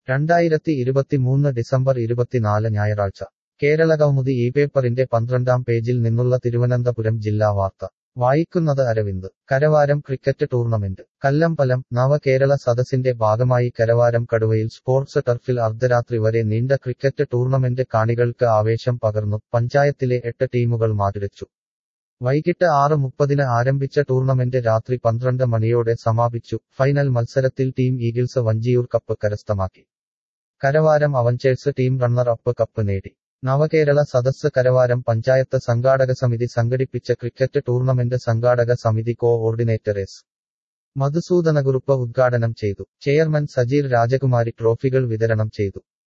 രണ്ടായിരത്തി ഇരുപത്തിമൂന്ന് ഡിസംബർ ഇരുപത്തിനാല് ഞായറാഴ്ച കേരള കൗമുദി ഈ പേപ്പറിന്റെ പന്ത്രണ്ടാം പേജിൽ നിന്നുള്ള തിരുവനന്തപുരം ജില്ലാ വാർത്ത വായിക്കുന്നത് അരവിന്ദ് കരവാരം ക്രിക്കറ്റ് ടൂർണമെന്റ് കല്ലമ്പലം നവകേരള സദസ്സിന്റെ ഭാഗമായി കരവാരം കടുവയിൽ സ്പോർട്സ് ടർഫിൽ അർദ്ധരാത്രി വരെ നീണ്ട ക്രിക്കറ്റ് ടൂർണമെന്റ് കാണികൾക്ക് ആവേശം പകർന്നു പഞ്ചായത്തിലെ എട്ട് ടീമുകൾ മാറ്റുരച്ചു വൈകിട്ട് ആറ് മുപ്പതിന് ആരംഭിച്ച ടൂർണമെന്റ് രാത്രി പന്ത്രണ്ട് മണിയോടെ സമാപിച്ചു ഫൈനൽ മത്സരത്തിൽ ടീം ഈഗിൾസ് വഞ്ചിയൂർ കപ്പ് കരസ്ഥമാക്കി Karavaram Avengers team runner up cup നേടി നവകേരള സദസ്സ് കരവാരം പഞ്ചായത്ത് സംഘാടക സമിതി സംഘടിപ്പിച്ച ക്രിക്കറ്റ് ടൂർണമെന്റ് സംഘാടക സമിതി കോ ഓർഡിനേറ്റർ എസ് മധുസൂദനകുറുപ്പ് ഉദ്ഘാടനം ചെയ്തു ചെയർമാൻ സജീർ രാജകുമാരി ട്രോഫികൾ വിതരണം ചെയ്തു